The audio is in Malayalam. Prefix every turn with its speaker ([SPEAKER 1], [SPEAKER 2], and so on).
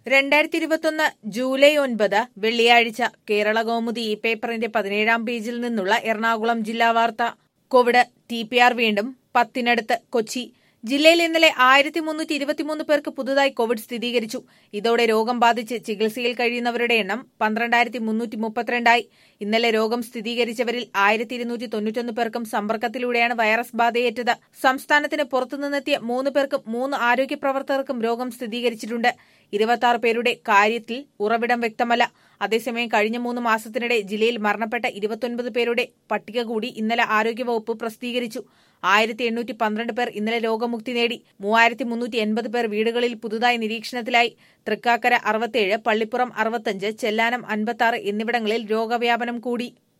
[SPEAKER 1] രണ്ടായിരത്തി ഇരുപത്തൊന്ന് ജൂലൈ ഒൻപത് വെള്ളിയാഴ്ച കേരള കൗമുദി ഈ പേപ്പറിന്റെ പതിനേഴാം പേജിൽ നിന്നുള്ള എറണാകുളം ജില്ലാ വാർത്ത കോവിഡ് ടി പി ആർ വീണ്ടും പത്തിനടുത്ത് കൊച്ചി ജില്ലയിൽ ഇന്നലെ ആയിരത്തി മുന്നൂറ്റി ഇരുപത്തിമൂന്ന് പേർക്ക് പുതുതായി കോവിഡ് സ്ഥിരീകരിച്ചു ഇതോടെ രോഗം ബാധിച്ച് ചികിത്സയിൽ കഴിയുന്നവരുടെ എണ്ണം പന്ത്രണ്ടായിരത്തി മുന്നൂറ്റി മുപ്പത്തിരണ്ടായി ഇന്നലെ രോഗം സ്ഥിരീകരിച്ചവരിൽ ആയിരത്തി ഇരുന്നൂറ്റി തൊണ്ണൂറ്റൊന്ന് പേർക്കും സമ്പർക്കത്തിലൂടെയാണ് വൈറസ് ബാധയേറ്റത് സംസ്ഥാനത്തിന് പുറത്തുനിന്നെത്തിയ മൂന്ന് പേർക്കും മൂന്ന് ആരോഗ്യ പ്രവർത്തകർക്കും രോഗം സ്ഥിരീകരിച്ചിട്ടുണ്ട് ഇരുപത്തി പേരുടെ കാര്യത്തിൽ ഉറവിടം വ്യക്തമല്ല അതേസമയം കഴിഞ്ഞ മൂന്ന് മാസത്തിനിടെ ജില്ലയിൽ മരണപ്പെട്ട ഇരുപത്തൊൻപത് പേരുടെ പട്ടിക കൂടി ഇന്നലെ ആരോഗ്യവകുപ്പ് പ്രസിദ്ധീകരിച്ചു ആയിരത്തി എണ്ണൂറ്റി പന്ത്രണ്ട് പേർ ഇന്നലെ രോഗമുക്തി നേടി മൂവായിരത്തി മുന്നൂറ്റി എൺപത് പേർ വീടുകളിൽ പുതുതായി നിരീക്ഷണത്തിലായി തൃക്കാക്കര അറുപത്തേഴ് പള്ളിപ്പുറം അറുപത്തഞ്ച് ചെല്ലാനം അൻപത്തി എന്നിവിടങ്ങളിൽ രോഗവ്യാപനം കൂടി